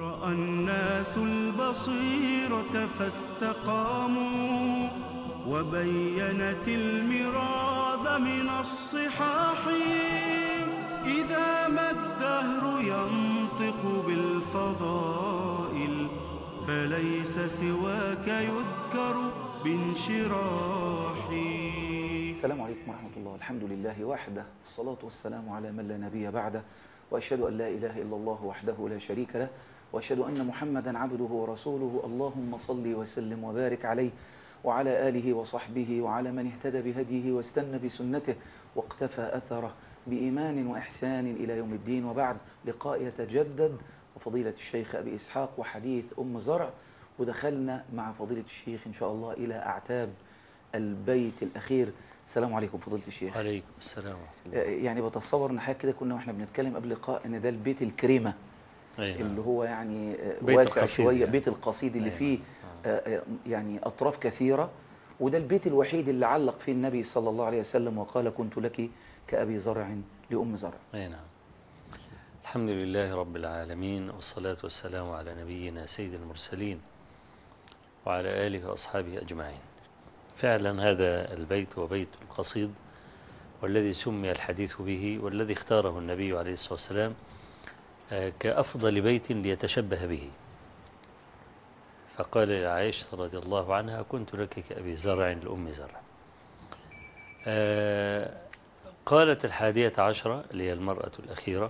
رأى الناس البصيرة فاستقاموا وبينت المراد من الصحاح إذا ما الدهر ينطق بالفضائل فليس سواك يذكر بانشراحي السلام عليكم ورحمة الله الحمد لله وحده الصلاة والسلام على من لا نبي بعده وأشهد أن لا إله إلا الله وحده لا شريك له وأشهد أن محمدا عبده ورسوله اللهم صل وسلم وبارك عليه وعلى آله وصحبه وعلى من اهتدى بهديه واستنى بسنته واقتفى أثره بإيمان وإحسان إلى يوم الدين وبعد لقاء يتجدد وفضيلة الشيخ أبي إسحاق وحديث أم زرع ودخلنا مع فضيلة الشيخ إن شاء الله إلى أعتاب البيت الأخير السلام عليكم فضيلة الشيخ عليكم السلام ورحمة الله يعني بتصور ان حاجه كده كنا واحنا بنتكلم قبل اللقاء ان ده البيت الكريمه أي نعم. اللي هو يعني آه، بيت واسع القصيد شويه يعني. بيت القصيد اللي أيوة. فيه آه، آه، يعني اطراف كثيره وده البيت الوحيد اللي علق فيه النبي صلى الله عليه وسلم وقال كنت لك كابي زرع لام زرع أي نعم الحمد لله رب العالمين والصلاة والسلام على نبينا سيد المرسلين وعلى آله وأصحابه أجمعين فعلا هذا البيت هو بيت القصيد والذي سمي الحديث به والذي اختاره النبي عليه الصلاة والسلام آه، كأفضل بيت ليتشبه به فقال لعائشة رضي الله عنها كنت لك كأبي زرع لأم زرع آه، قالت الحادية عشرة اللي هي المرأة الأخيرة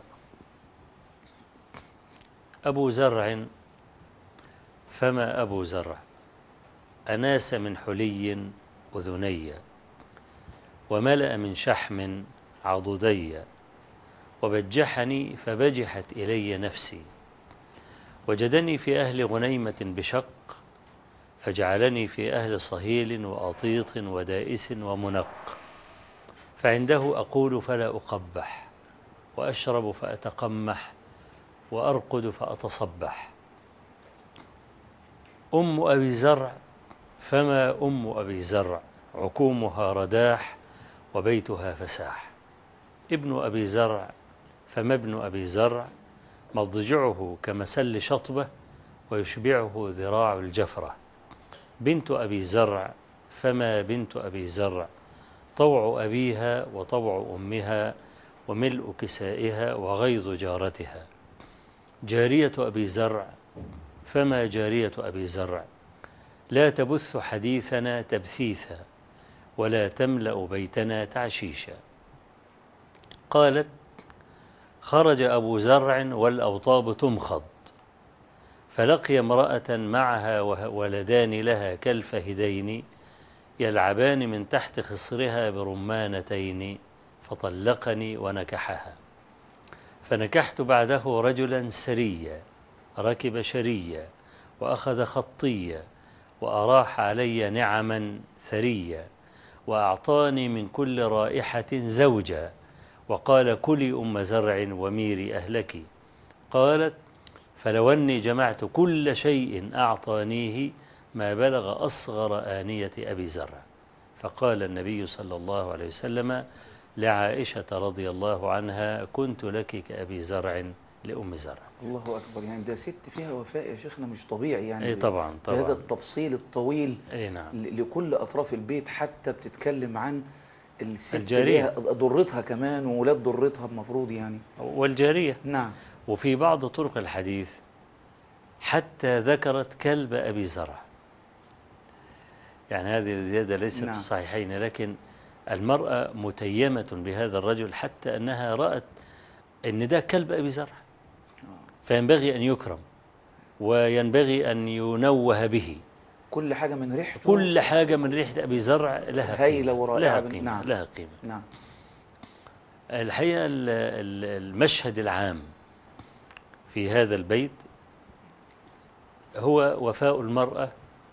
أبو زرع فما أبو زرع أناس من حلي أذني وملأ من شحم عضدي وبجحني فبجحت إلي نفسي وجدني في أهل غنيمة بشق فجعلني في أهل صهيل وأطيط ودائس ومنق فعنده أقول فلا أقبح وأشرب فأتقمح وأرقد فأتصبح أم أبي زرع فما أم أبي زرع عكومها رداح وبيتها فساح ابن أبي زرع فما ابن أبي زرع مضجعه كمسل شطبة ويشبعه ذراع الجفرة بنت أبي زرع فما بنت أبي زرع طوع أبيها وطوع أمها وملء كسائها وغيظ جارتها جارية أبي زرع فما جارية أبي زرع لا تبث حديثنا تبثيثا ولا تملأ بيتنا تعشيشا قالت خرج أبو زرع والأوطاب تمخض فلقي امرأة معها وه- ولدان لها كالفهدين يلعبان من تحت خصرها برمانتين فطلقني ونكحها فنكحت بعده رجلا سريا ركب شريا وأخذ خطيا وأراح علي نعما ثريا وأعطاني من كل رائحة زوجا وقال كلي أم زرع وميري أهلك قالت فلو أني جمعت كل شيء أعطانيه ما بلغ أصغر آنية أبي زرع فقال النبي صلى الله عليه وسلم لعائشة رضي الله عنها كنت لك كأبي زرع لأم زرع الله اكبر يعني ده ست فيها وفاء يا شيخنا مش طبيعي يعني أي طبعا بهذا طبعا التفصيل الطويل أي نعم ل- لكل اطراف البيت حتى بتتكلم عن الست الجارية. ليها ضرتها كمان وولاد ضرتها المفروض يعني والجارية نعم وفي بعض طرق الحديث حتى ذكرت كلب أبي زرع يعني هذه الزيادة ليست نعم. في الصحيحين لكن المرأة متيمة بهذا الرجل حتى أنها رأت أن ده كلب أبي زرع فينبغي أن يكرم وينبغي أن ينوه به كل حاجه من ريحته كل حاجة من ريحة أبي زرع لها هايلة قيمة ورائعة لها بن- قيمة نعم. لها قيمة نعم الحقيقة ال- ال- المشهد العام في هذا البيت هو وفاء المرأة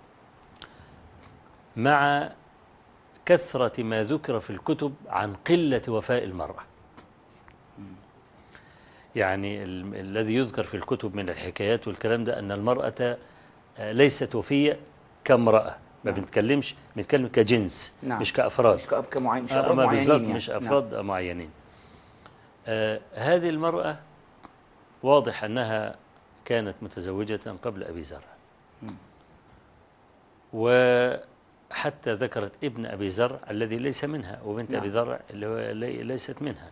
مع كثرة ما ذكر في الكتب عن قلة وفاء المرأة يعني ال- الذي يذكر في الكتب من الحكايات والكلام ده أن المرأة آه، ليست وفية كامرأة ما نعم. بنتكلمش بنتكلم كجنس نعم. مش كأفراد مش كأب كمعين مش آه، أفراد ما معينين بالظبط يعني. مش نعم. أفراد معينين آه هذه المرأة كانت متزوجة قبل أبي زرع مم. وحتى ذكرت ابن أبي زرع الذي ليس منها وبنت نعم. أبي زرع اللي هو لي- ليست منها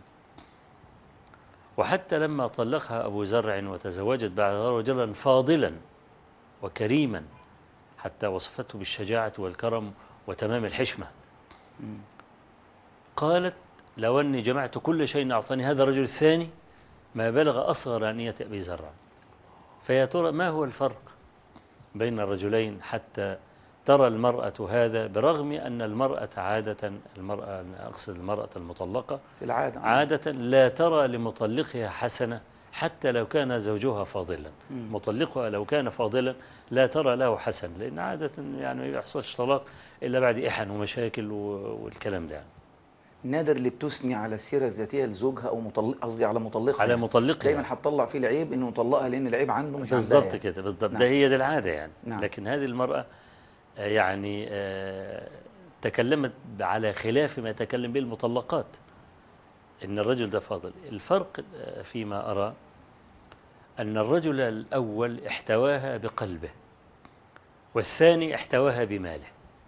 وحتى لما طلقها أبو زرع وتزوجت بعد ذلك رجلا فاضلا وكريما حتى وصفته بالشجاعة والكرم وتمام الحشمة مم. قالت لو أني جمعت كل شيء أعطاني هذا الرجل الثاني ما بلغ أصغر أنية أبي زرع فيا ترى ما هو الفرق بين الرجلين حتى ترى المرأة هذا برغم أن المرأة عادة المرأة أنا أقصد المرأة المطلقة في العادة عادة لا ترى لمطلقها حسنة حتى لو كان زوجها فاضلا مم. مطلقها لو كان فاضلا لا ترى له حسن لأن عادة يعني ما بيحصلش طلاق إلا بعد إحن ومشاكل و- والكلام ده يعني. نادر اللي بتثني على السيرة الذاتية لزوجها أو مطلق قصدي على مطلقها على يعني. مطلقها دايما هتطلع فيه العيب انه مطلقها لان العيب عنده مش عندها بالضبط يعني. كده بالضبط نعم. ده هي دي العادة يعني نعم. لكن هذه المرأة آه، يعني آه، تكلمت على خلاف ما يتكلم به المطلقات إن الرجل ده فاضل الفرق آه، فيما أرى أن الرجل الأول احتواها بقلبه والثاني احتواها بماله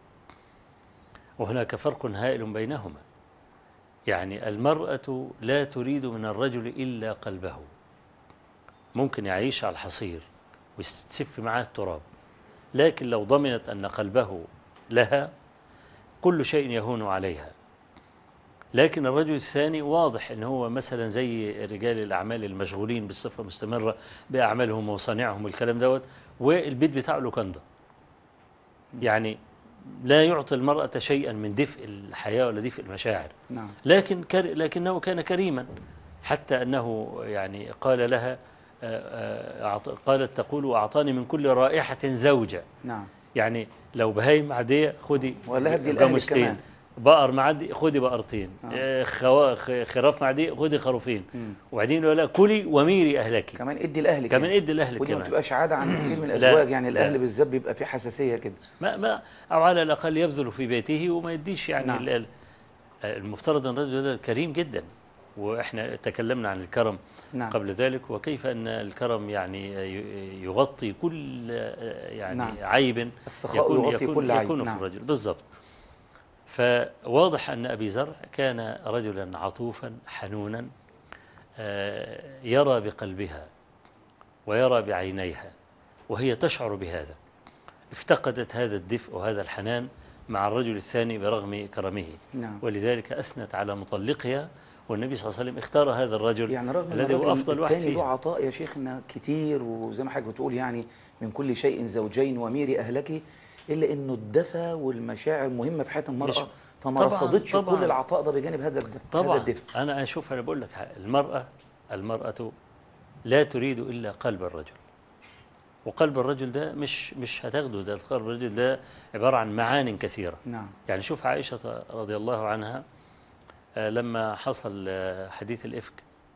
وهناك فرق هائل بينهما يعني المرأة لا تريد من الرجل إلا قلبه ممكن يعيش على الحصير ويستسف معاه التراب لكن لو ضمنت أن قلبه لها كل شيء يهون عليها لكن الرجل الثاني واضح أنه هو مثلا زي رجال الأعمال المشغولين بالصفة مستمرة بأعمالهم وصانعهم والكلام دوت والبيت بتاعه لوكاندا يعني لا يعطي المرأة شيئا من دفء الحياة ولا دفء المشاعر نعم لكن كر لكنه كان كريما حتى أنه يعني قال لها آه، آه، أعط- قالت تقول وأعطاني من كل رائحة زوجة نعم يعني لو بهايم عادية خدي ولا هدي لأهلك جاموستين كمان. بقر معدي خدي بقرتين آه. آه، خوا- خ- خراف معدي خدي خروفين مم. وبعدين يقول لها كلي وميري أهلك كمان ادي لاهلك كمان يعني. ادي لأهلك ودي ما كمان بتبقاش عاده عند كثير من لا، الازواج يعني لا. الاهل بالذات بيبقى في حساسيه كده ما ما أو على الأقل يبذل في بيته وما يديش يعني نعم. نعم. المفترض أن الرجل ده كريم جدا وإحنا تكلمنا عن الكرم نعم قبل ذلك وكيف أن الكرم يعني ي- يغطي كل يعني نعم. نعم. عيب السخاء يغطي يكون, كل عيب يكون في نعم. الرجل بالضبط فواضح أن أبي زرع كان رجلا عطوفا حنونا آه، يرى بقلبها ويرى بعينيها وهي تشعر بهذا افتقدت هذا الدفء وهذا الحنان مع الرجل الثاني برغم كرمه نعم ولذلك أثنت على مطلقها والنبي صلى الله عليه وسلم اختار هذا الرجل يعني رغم ان الذي هو الراجل أفضل واحد التاني له فيها عطاء يا شيخنا كتير وزي ما حضرتك بتقول يعني من كل شيء زوجين وميري اهلك الا انه الدفى والمشاعر مهمه في حياه مش- المراه فما طبعاً، رصدتش طبعاً. كل العطاء ده بجانب هذا الدفء هذا طبعا الدفء أنا أشوف أنا بقول لك حاجة. المرأة المرأة لا تريد إلا قلب الرجل وقلب الرجل ده مش مش هتاخده ده قلب الرجل ده عبارة عن معان كثيرة نعم يعني شوف عائشة رضي الله عنها آه، لما حصل آه، حديث الإفك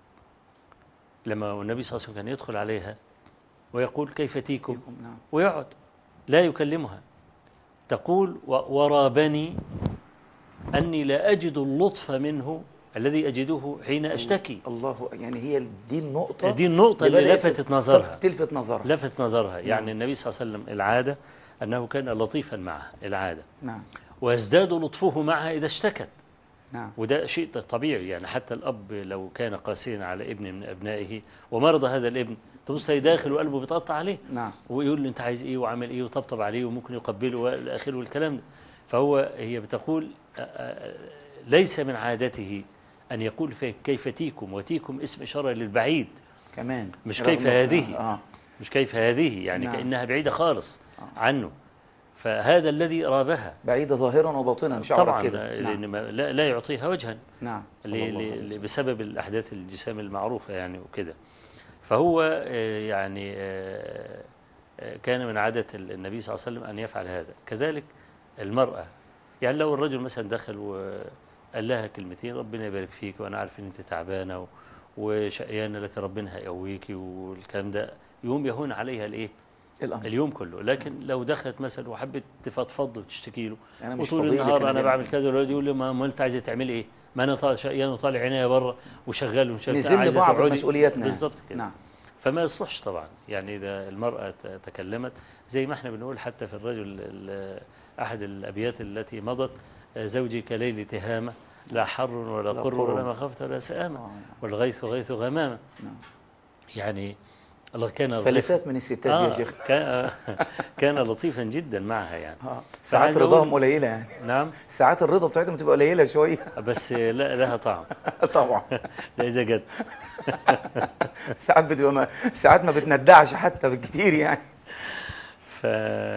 لما النبي صلى الله عليه وسلم كان يدخل عليها ويقول كيف تيكم فيكم نعم ويقعد لا يكلمها تقول و- ورابني أني لا أجد اللطف منه الذي أجده حين أشتكي الله يعني هي دي النقطه دي النقطة اللي بدأت لفتت نظرها تلفت نظرها لفت نظرها نعم. يعني النبي صلى الله عليه وسلم العادة أنه كان لطيفا معها العادة نعم ويزداد لطفه معها إذا اشتكت نعم وده شيء طبيعي يعني حتى الأب لو كان قاسيا على ابن من أبنائه ومرض هذا الابن تبص تلاقيه داخل وقلبه بيتقطع عليه نعم ويقول له أنت عايز إيه وعامل إيه وطبطب عليه وممكن يقبله والى آخره والكلام ده فهو هي بتقول آه، آه، ليس من عادته أن يقول في كيف تيكم وتيكم اسم إشارة للبعيد كمان مش رغم- كيف هذه. اه مش كيف هذه يعني نعم. كأنها بعيدة خالص آه. عنه فهذا الذي رابها بعيدة ظاهرا وباطنا شعرت طبعا كده نعم لأن ما- لا, لا يعطيها وجها نعم ل- صلى الله عليه ل- وسلم. بسبب الأحداث الجسام المعروفة يعني وكده فهو آه، يعني آه، آه، كان من عادة ال- النبي صلى الله عليه وسلم أن يفعل هذا كذلك المرأة يعني لو الرجل مثلا دخل وقال لها كلمتين ربنا يبارك فيك وأنا عارف إن أنت تعبانة و- وشقيانة لك ربنا هيقويكي والكلام ده يقوم يهون عليها الإيه الأمر اليوم كله لكن لو دخلت مثلا وحبت تفضفض وتشتكي له أنا مش وطول فاضيلك النهار انا اليوم. بعمل كذا والولد يقول لي ما ما انت عايزه تعملي ايه؟ ما انا طالع شقيان وطالع عينيا بره وشغال ومش عارف نزل عايزة بعض تقعدي. مسؤولياتنا بالظبط كده نعم فما يصلحش طبعا يعني إذا المرأة ت- تكلمت زي ما احنا بنقول حتى في الرجل ال- أحد الأبيات التي مضت آه، زوجي كليل تهامة لا حر ولا لا قر قر. ولا مخافة ولا سآمة آه. والغيث غيث غمامة نعم. يعني الله كان لطيف فلتات من الستات دي يا آه شيخ كان, كان لطيفا جدا معها يعني آه. ساعات عايز أقول- رضاهم قليله يعني نعم ساعات الرضا بتاعتهم بتبقى قليله شويه بس لا لها طعم طبعا لا إذا جت ساعات بتبقى ما ساعات ما بتندعش حتى بالكتير يعني ف...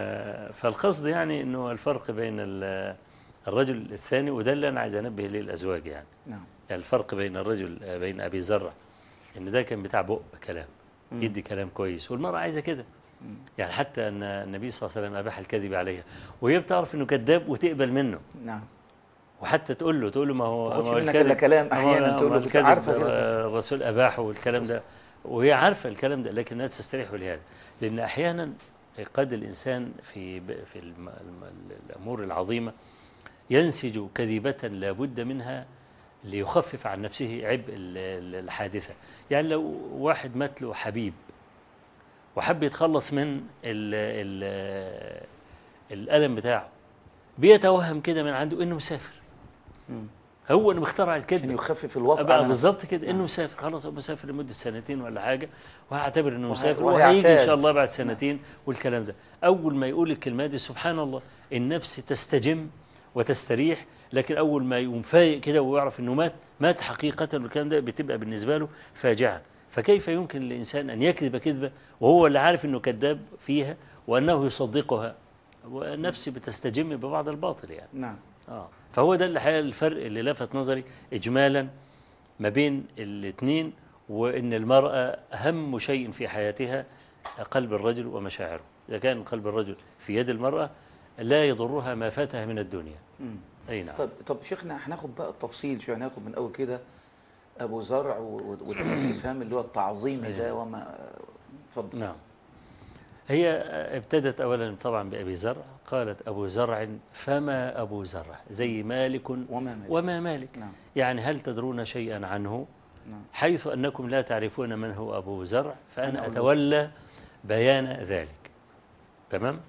فالقصد يعني انه الفرق بين ال- الرجل الثاني وده اللي انا عايز انبه ليه الازواج يعني. نعم يعني الفرق بين الرجل بين ابي زرع ان ده كان بتاع بق كلام مم. يدي كلام كويس والمراه عايزه كده مم. يعني حتى ان النبي صلى الله عليه وسلم اباح الكذب عليها وهي بتعرف انه كذاب وتقبل منه نعم وحتى تقول له تقول له ما هو ما خدش ما هو منك إلا كلام ما هو- أحياناً ما تقول له هو بتبقى الكذب عارفة كده. آه، الرسول اباحه والكلام ده وهي عارفه الكلام ده لكنها تستريح لهذا لان احيانا قد الانسان في ب- في الم- الم- الامور العظيمه ينسج كذبه لا بد منها ليخفف عن نفسه عبء ال- ال- الحادثه يعني لو واحد مات له حبيب وحب يتخلص من ال ال الالم بتاعه بيتوهم كده من عنده انه مسافر مم. هو اللي مخترع عشان الكذب يخفف الوطأ بقى على نفسه. بالظبط كده انه مسافر خلاص هو مسافر لمده سنتين ولا حاجه وهعتبر انه وه- مسافر وهيعتاد. وهيجي ان شاء الله بعد سنتين والكلام ده اول ما يقول الكلمه دي سبحان الله النفس تستجم وتستريح لكن اول ما يقوم فايق كده ويعرف انه مات مات حقيقه والكلام ده بتبقى بالنسبه له فاجعه فكيف يمكن للانسان ان يكذب كذبه وهو اللي عارف انه كذاب فيها وانه يصدقها والنفس بتستجم ببعض الباطل يعني نعم اه فهو ده الحقيقه الفرق اللي لفت نظري اجمالا ما بين الاثنين وان المراه اهم شيء في حياتها قلب الرجل ومشاعره اذا كان قلب الرجل في يد المراه لا يضرها ما فاتها من الدنيا مم. اي نعم طب طب شيخنا هناخد بقى التفصيل شويه هناخد من اول كده ابو زرع و- و- والاستفهام اللي هو التعظيم ده وما اتفضل نعم هي ابتدت اولا طبعا بابي زرع قالت ابو زرع فما ابو زرع زي مالك وما مالك. وما مالك نعم يعني هل تدرون شيئا عنه نعم حيث أنكم لا تعرفون من هو أبو زرع أنا فأنا أقول أتولى بيان ذلك تمام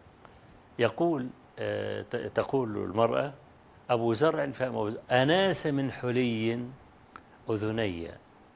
يقول آه، ت- تقول المرأة أبو زرع فأم أبو- أناس من حلي أذني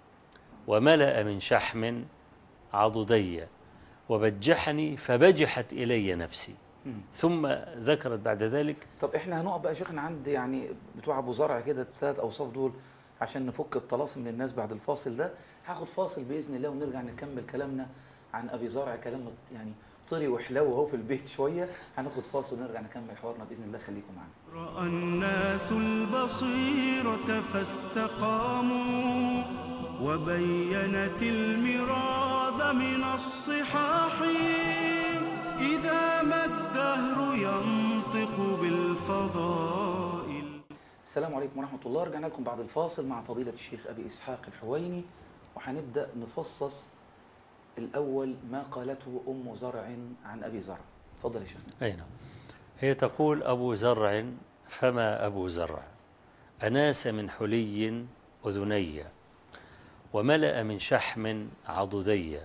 وملأ من شحم عضدي وبجحني فبجحت إلي نفسي مم. ثم ذكرت بعد ذلك طب احنا هنقف بقى يا شيخنا عند يعني بتوع ابو زرع كده الثلاث اوصاف دول عشان نفك الطلاسم من الناس بعد الفاصل ده هاخد فاصل باذن الله ونرجع نكمل كلامنا عن ابي زرع كلام يعني طري وحلو اهو في البيت شويه هناخد فاصل ونرجع نكمل حوارنا باذن الله خليكم معانا رأى الناس البصيرة فاستقاموا وبينت المراد من الصحاح إذا ما الدهر ينطق بالفضائل السلام عليكم ورحمه الله رجعنا لكم بعد الفاصل مع فضيله الشيخ ابي اسحاق الحويني وهنبدا نفصص الاول ما قالته ام زرع عن ابي زرع اتفضل يا شيخنا أي نعم هي تقول أبو زرع فما أبو زرع أناس من حلي أذني وملأ من شحم عضدي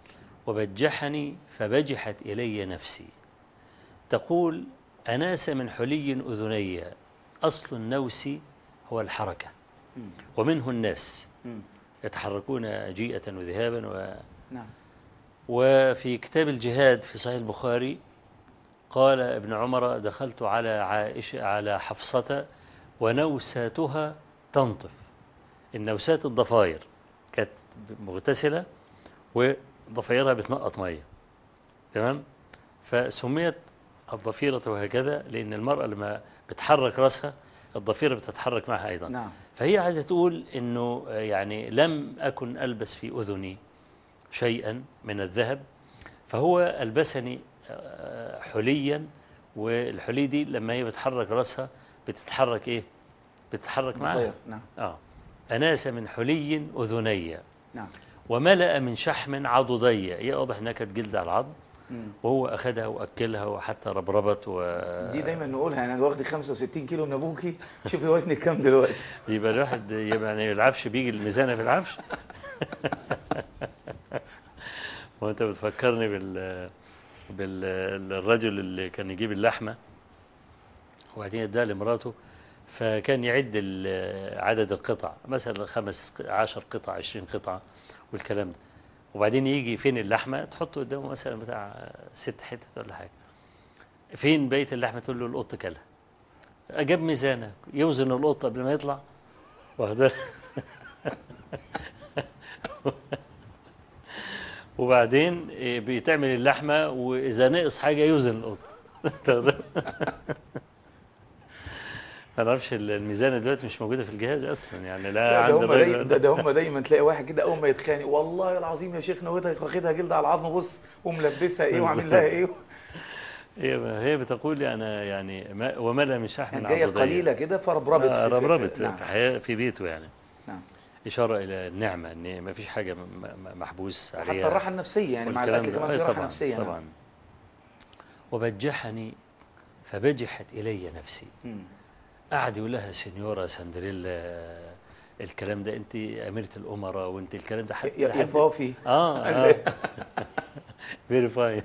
وبجحني فبجحت إلي نفسي تقول أناس من حلي أذني أصل النوس هو الحركة مم. ومنه الناس مم. يتحركون جيئة وذهابا و نعم وفي كتاب الجهاد في صحيح البخاري قال ابن عمر دخلت على عائشة على حفصة ونوساتها تنطف النوسات الضفاير كانت مغتسلة وضفايرها بتنقط مية تمام فسميت الضفيرة هكذا لأن المرأة لما بتحرك رأسها الضفيرة بتتحرك معها أيضا نعم فهي عايزة تقول إنه يعني لم أكن ألبس في أذني شيئا من الذهب فهو ألبسني آه، حليا والحلي دي لما هي بتحرك رأسها بتتحرك إيه؟ بتتحرك معها ضفير. نعم آه أناس من حلي أذني نعم وملأ من شحم عضدي هي واضح إنها كانت جلد على العظم مم. وهو أخذها وأكلها وحتى ربربت و دي دايما نقولها انا واخد 65 كيلو من ابوكي شوفي وزنك كام دلوقتي يبقى الواحد يبقى يعني العفش بيجي الميزانة في العفش وانت بتفكرني بال بالرجل اللي كان يجيب اللحمه وبعدين اداها لمراته فكان يعد ال- عدد القطع مثلا خمس عشر قطع عشرين قطعة والكلام ده وبعدين يجي فين اللحمة تحطه قدامه مثلا بتاع ست حتت ولا حاجة فين بقية اللحمة تقول له القط كلها جاب ميزانة يوزن القط قبل ما يطلع واخد بالك؟ وبعدين إيه، بتعمل اللحمة وإذا نقص حاجة يوزن القط ما نعرفش الميزانة دلوقتي مش موجودة في الجهاز أصلا يعني لا ده عند هم دايما الراجل ده, ده هم دايما تلاقي واحد كده اول ما يتخانق والله العظيم يا شيخنا واخدها واخدها جلد على العظم بص وملبسها ايه وعامل لها ايه هي هي بتقول لي أنا يعني ما وما لا من شحم يعني جايه عضدية. قليله كده فربربت آه، في- في- ربربت في- نعم. في حياة في بيته يعني نعم. إشارة إلى النعمة إن ما فيش حاجة م- م- محبوس عليها حتى الراحه النفسيه يعني مع والكلام الاكل ده. كمان أي في راحه طبعا نفسيه نعم. طبعا وبجحني فبجحت إلي نفسي مم. قعد يقول لها سينيورا سندريلا الكلام ده انت اميره الامراء وانت الكلام ده حد يا يا فافي اه اه فيري فاين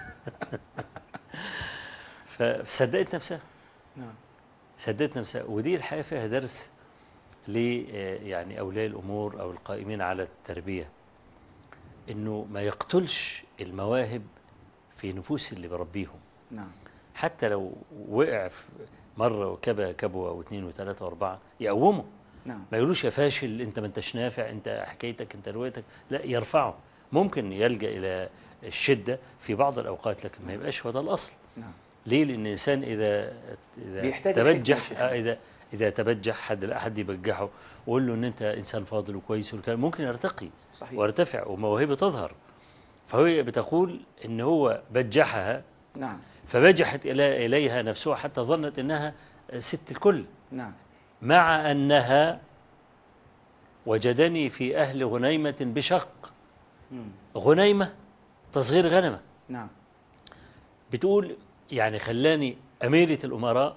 فصدقت نفسها نعم صدقت نفسها ودي الحقيقه فيها درس ل يعني اولياء الامور او القائمين على التربيه انه ما يقتلش المواهب في نفوس اللي بربيهم نعم حتى لو وقع في مره وكبه كبوه واثنين وثلاثه واربعه يقومه نعم ما يقولوش يا فاشل انت ما انتش نافع انت حكايتك انت روايتك لا يرفعه ممكن يلجا الى الشده في بعض الاوقات لكن ما يبقاش هو ده الاصل نعم ليه لان الانسان اذا اذا بيحتاج تبجح الحكمة يا شيخ. آه، اذا اذا تبجح حد حد يبجحه ويقول له ان انت انسان فاضل وكويس والكلام ممكن يرتقي صحيح ويرتفع ومواهبه تظهر فهي بتقول ان هو بجحها نعم فبجحت إلى اليها نفسها حتى ظنت انها ست الكل نعم مع أنها وجدني في أهل غنيمة بشق مم. غنيمة تصغير غنمة نعم بتقول يعني خلاني أميرة الأمراء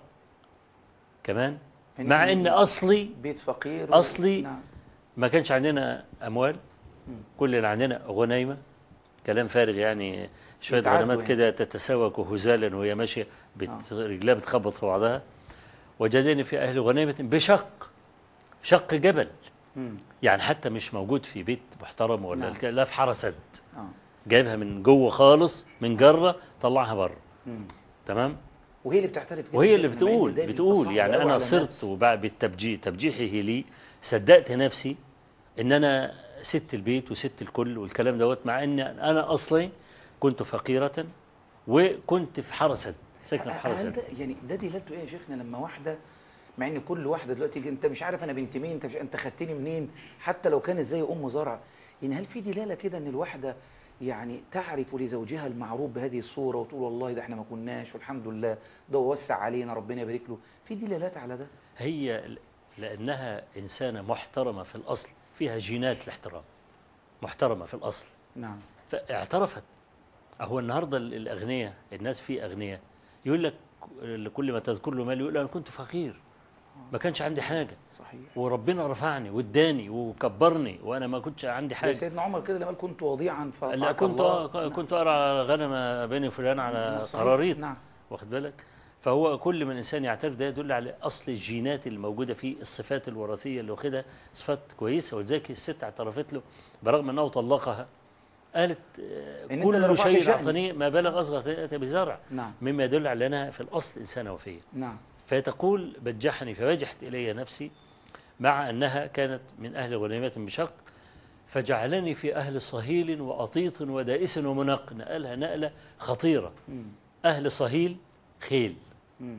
كمان يعني مع إحنا أن أصلي بيت فقير و- أصلي- نعم ما كانش عندنا أموال كل اللي عندنا غنيمة كلام فارغ يعني شوية يتعدوا غنمات يعني. كده تتساوك هزالا وهي ماشية بت... رجلها بتخبط في بعضها وجدني في أهل غنيمة بشق شق جبل مم. يعني حتى مش موجود في بيت محترم ولا نعم. الك- لا في حرسد اه جايبها من جوه خالص من جره طلعها بره مم. تمام وهي اللي بتعترف كده وهي اللي شيخنا، مع إن بتقول ده بيبقى بتقول صعب يعني أوي انا على صرت النفس. وبعد بالتبجيح تبجيحه لي صدقت نفسي ان انا ست البيت وست الكل والكلام دوت مع ان انا اصلي كنت فقيره وكنت في حرسد ساكنه في هل حرسد ده يعني ده دلالته ايه يا شيخنا لما واحده مع ان كل واحده دلوقتي يجي انت مش عارف انا بنت مين انت مش انت خدتني منين حتى لو كانت زي ام زرع يعني هل في دلاله كده ان الواحده يعني تعرف لزوجها المعروف بهذه الصوره وتقول والله ده احنا ما كناش والحمد لله ده هو وسع علينا ربنا يبارك له في دلالات على ده هي ل- لانها انسانه محترمه في الاصل فيها جينات الاحترام محترمه في الاصل نعم فاعترفت هو النهارده ال- الاغنياء الناس في اغنياء يقول لك كل ما تذكر له مال يقول انا كنت فقير ما كانش عندي حاجه صحيح وربنا رفعني واداني وكبرني وانا ما كنتش عندي زي حاجه سيدنا عمر كده لما قال كنت وضيعا لا فرفعك كنت الله. آه كنت ارعى غنم بني فلان على نعم، صحيح. قراريط نعم واخد بالك فهو كل ما الانسان يعترف ده يدل على اصل الجينات الموجوده فيه الصفات الوراثيه اللي واخدها صفات كويسه ولذلك الست اعترفت له برغم انه طلقها قالت آه، إن أنت اللي كل رفعت شيء شأني. اعطانيه ما بلغ اصغر ثلاثه بزرع نعم مما يدل على انها في الاصل انسانه وفيه نعم فهي تقول بجحني فبجحت الي نفسي مع انها كانت من اهل غنيمه بشق فجعلني في اهل صهيل واطيط ودائس ومنق نقلها نقله خطيره مم. اهل صهيل خيل مم.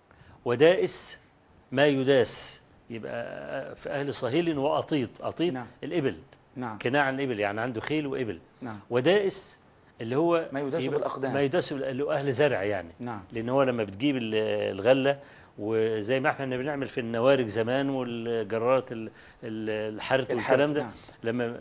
ودائس ما يداس يبقى في اهل صهيل واطيط اطيط نعم. الابل نعم كناع عن الابل يعني عنده خيل وابل نعم ودائس اللي هو ما يداس يبقى- بالأقدام. ما يداس بال- اللي هو اهل زرع يعني نعم لان هو لما بتجيب ال- الغله وزي ما احنا بنعمل في النوارج زمان والجرارات ال- ال- الحرث والكلام ده نعم. لما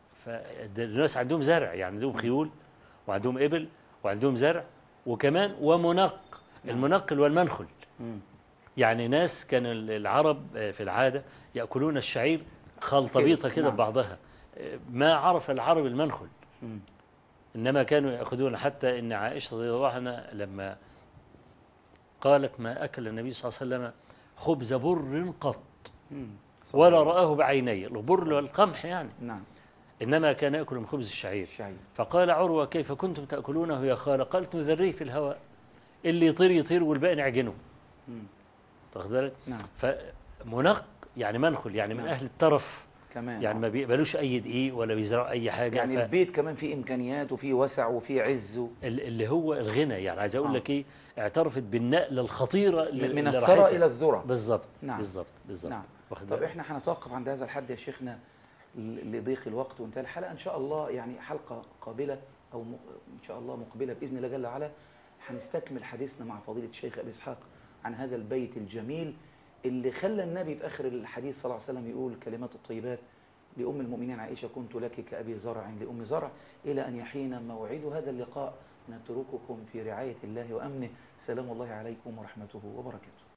فالناس عندهم زرع يعني عندهم خيول وعندهم ابل وعندهم زرع وكمان ومنق المنقل والمنخل مم. يعني ناس كان ال- العرب آه، في العاده ياكلون الشعير خلطبيطه كده نعم. ببعضها آه، ما عرف العرب المنخل مم. إنما كانوا يأخذون حتى إن عائشة رضي الله عنها لما قالت ما أكل النبي صلى الله عليه وسلم خبز بر قط مم. ولا رآه بعينيه البر والقمح يعني نعم إنما كان يأكل من خبز الشعير الشعير فقال عروة كيف كنتم تأكلونه يا خالة قالت نذريه في الهواء اللي يطير يطير والباقي نعجنه مم. واخد بالك نعم فمنق يعني منخل يعني من نعم. أهل الترف كمان يعني آه. ما بيقبلوش أي دقيق ولا بيزرعوا أي حاجة يعني ف- البيت كمان فيه امكانيات وفيه وسع وفيه عز و- ال- اللي هو الغنى يعني عايز اقول آه. لك ايه اعترفت بالنقله الخطيره اللي من اللي الثرى راحتها. الى الذرة بالظبط نعم. بالظبط بالظبط نعم واخد طب بالك؟ احنا هنتوقف عند هذا الحد يا شيخنا ل- لضيق الوقت وانتهى الحلقه ان شاء الله يعني حلقه قابله او م- ان شاء الله مقبله باذن الله جل وعلا هنستكمل حديثنا مع فضيله الشيخ ابي اسحاق عن هذا البيت الجميل اللي خلى النبي في اخر الحديث صلى الله عليه وسلم يقول الكلمات الطيبات لام المؤمنين عائشه كنت لك كابي زرع لام زرع الى ان يحين موعد هذا اللقاء نترككم في رعايه الله وامنه سلام الله عليكم ورحمته وبركاته